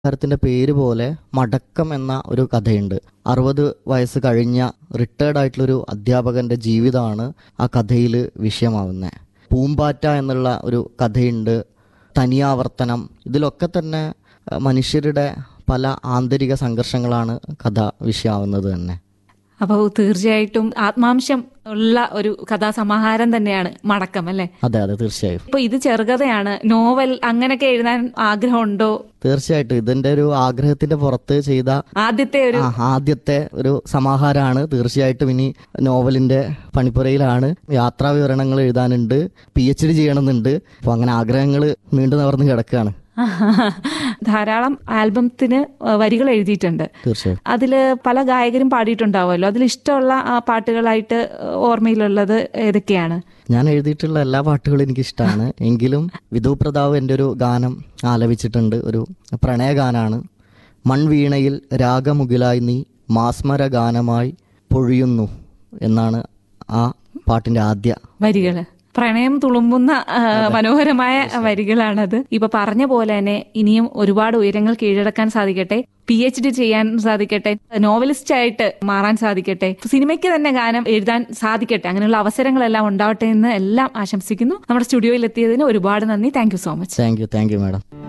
താരത്തിന്റെ പേര് പോലെ മടക്കം എന്ന ഒരു കഥയുണ്ട് അറുപത് വയസ്സ് കഴിഞ്ഞ റിട്ടയർഡ് ആയിട്ടുള്ളൊരു അധ്യാപകന്റെ ജീവിതമാണ് ആ കഥയിൽ വിഷയമാവുന്നത് പൂമ്പാറ്റ എന്നുള്ള ഒരു കഥയുണ്ട് തനിയാവർത്തനം ഇതിലൊക്കെ തന്നെ അഹ്, മനുഷ്യരുടെ പല ആന്തരിക സംഘർഷങ്ങളാണ് കഥ വിഷയമാവുന്നത് തന്നെ അപ്പോൾ തീർച്ചയായിട്ടും ആത്മാംശം ഉള്ള ഒരു കഥാസമാഹാരം തന്നെയാണ് മടക്കം അല്ലേ അതെ അതെ തീർച്ചയായും ഇപ്പൊ ഇത് ചെറുകഥയാണ് നോവൽ അങ്ങനെയൊക്കെ എഴുതാൻ ആഗ്രഹമുണ്ടോ തീർച്ചയായിട്ടും ഇതിന്റെ ഒരു ആഗ്രഹത്തിന്റെ പുറത്ത് ചെയ്ത ആദ്യത്തെ ഒരു ആ, ആദ്യത്തെ ഒരു സമാഹാരമാണ് തീർച്ചയായിട്ടും ഇനി നോവലിന്റെ പണിപ്പുരയിലാണ് യാത്രാ വിവരണങ്ങൾ എഴുതാനുണ്ട് പി എച്ച് ഡി ചെയ്യണമെന്നുണ്ട് അപ്പൊ അങ്ങനെ ആഗ്രഹങ്ങൾ നീണ്ടു നിവർന്ന് കിടക്കുകയാണ് ധാരാളം ആൽബത്തിന് വരികൾ എഴുതിയിട്ടുണ്ട് തീർച്ചയായും അതിൽ പല ഗായകരും പാടിയിട്ടുണ്ടാവുമല്ലോ അതിൽ ഇഷ്ടമുള്ള ആ പാട്ടുകളായിട്ട് ഓർമ്മയിലുള്ളത് ഏതൊക്കെയാണ് ഞാൻ എഴുതിയിട്ടുള്ള എല്ലാ പാട്ടുകളും എനിക്ക് ഇഷ്ടമാണ് എങ്കിലും വിധു പ്രതാവ് എൻ്റെ ഒരു ഗാനം ആലപിച്ചിട്ടുണ്ട് ഒരു പ്രണയഗാനാണ് മൺവീണയിൽ രാഗമുകിലായി നീ മാസ്മര ഗാനമായി പൊഴിയുന്നു എന്നാണ് ആ പാട്ടിന്റെ ആദ്യ വരികള് പ്രണയം തുളുമ്പുന്ന ആ, മനോഹരമായ വരികളാണത് ഇപ്പൊ പറഞ്ഞ പോലെ തന്നെ ഇനിയും ഒരുപാട് ഉയരങ്ങൾ കീഴടക്കാൻ സാധിക്കട്ടെ പി എച്ച് ഡി ചെയ്യാൻ സാധിക്കട്ടെ നോവലിസ്റ്റ് ആയിട്ട് മാറാൻ സാധിക്കട്ടെ സിനിമയ്ക്ക് തന്നെ ഗാനം എഴുതാൻ സാധിക്കട്ടെ അങ്ങനെയുള്ള അവസരങ്ങളെല്ലാം ഉണ്ടാവട്ടെ എന്ന് എല്ലാം ആശംസിക്കുന്നു നമ്മുടെ സ്റ്റുഡിയോയിൽ എത്തിയതിന് ഒരുപാട് നന്ദി thank so much thank you thank you madam